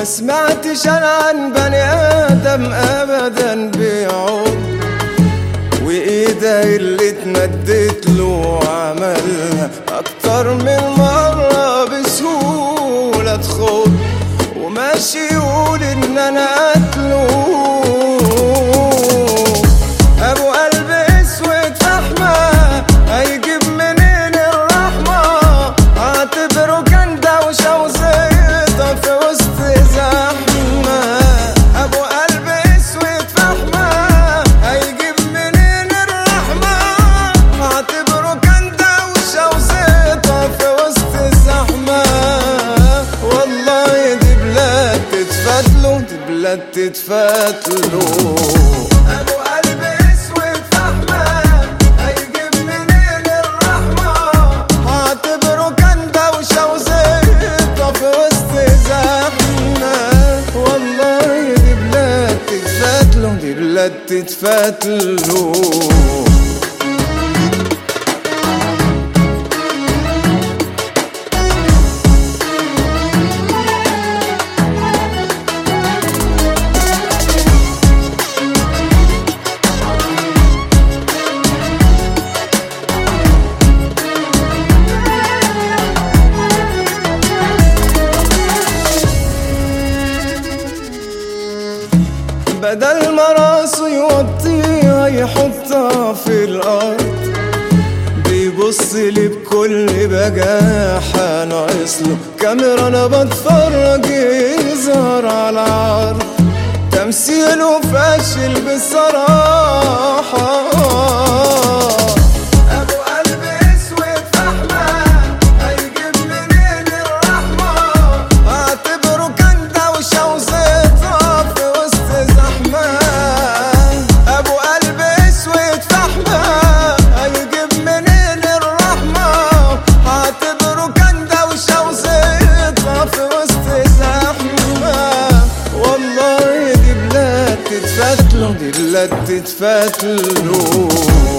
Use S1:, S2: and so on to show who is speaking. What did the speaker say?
S1: سمعتش انا عن بني ادم ابدا بيعود وايده اللي اتمدت له عملها اكتر من مرة بسهولة ادخل وماشي يقول ان انا قتله ابو قلب اسود فحمة هيجيب منين الرحمة اعتبره كان دوشة وزيطة في وسط زحمة ابو قلب اسود فحمة هيجيب منين الرحمة اعتبره كان دوشة وزيطة في وسط الزحمة والله دي بلاد تتفتلو دي بلاد تتفتلو ابو قلب اسود فحمة هيجيب منين الرحمة اعتبره كان دوشة وزيطة في وسط زحمة والله دي بلاد تتفتلو دي بلاد تتفتلو بدل ما راسه يوطيها يحطها في الارض بيبص لي بكل بجاحة ناقص له كاميرا انا بتفرج يظهر على عرض تمثيله فاشل بصراحة ابو قلب اسود فحمة هيجيب منين الرحمة اعتبره كان دوشة وزيطة في وسط زحمة ابو قلب اسود فحمة هيجيب منين الرحمة اعتبره كان دوشة وزيطة في وسط زحمة والله دي بلاد تتفتلو دي بلاد تتفتلو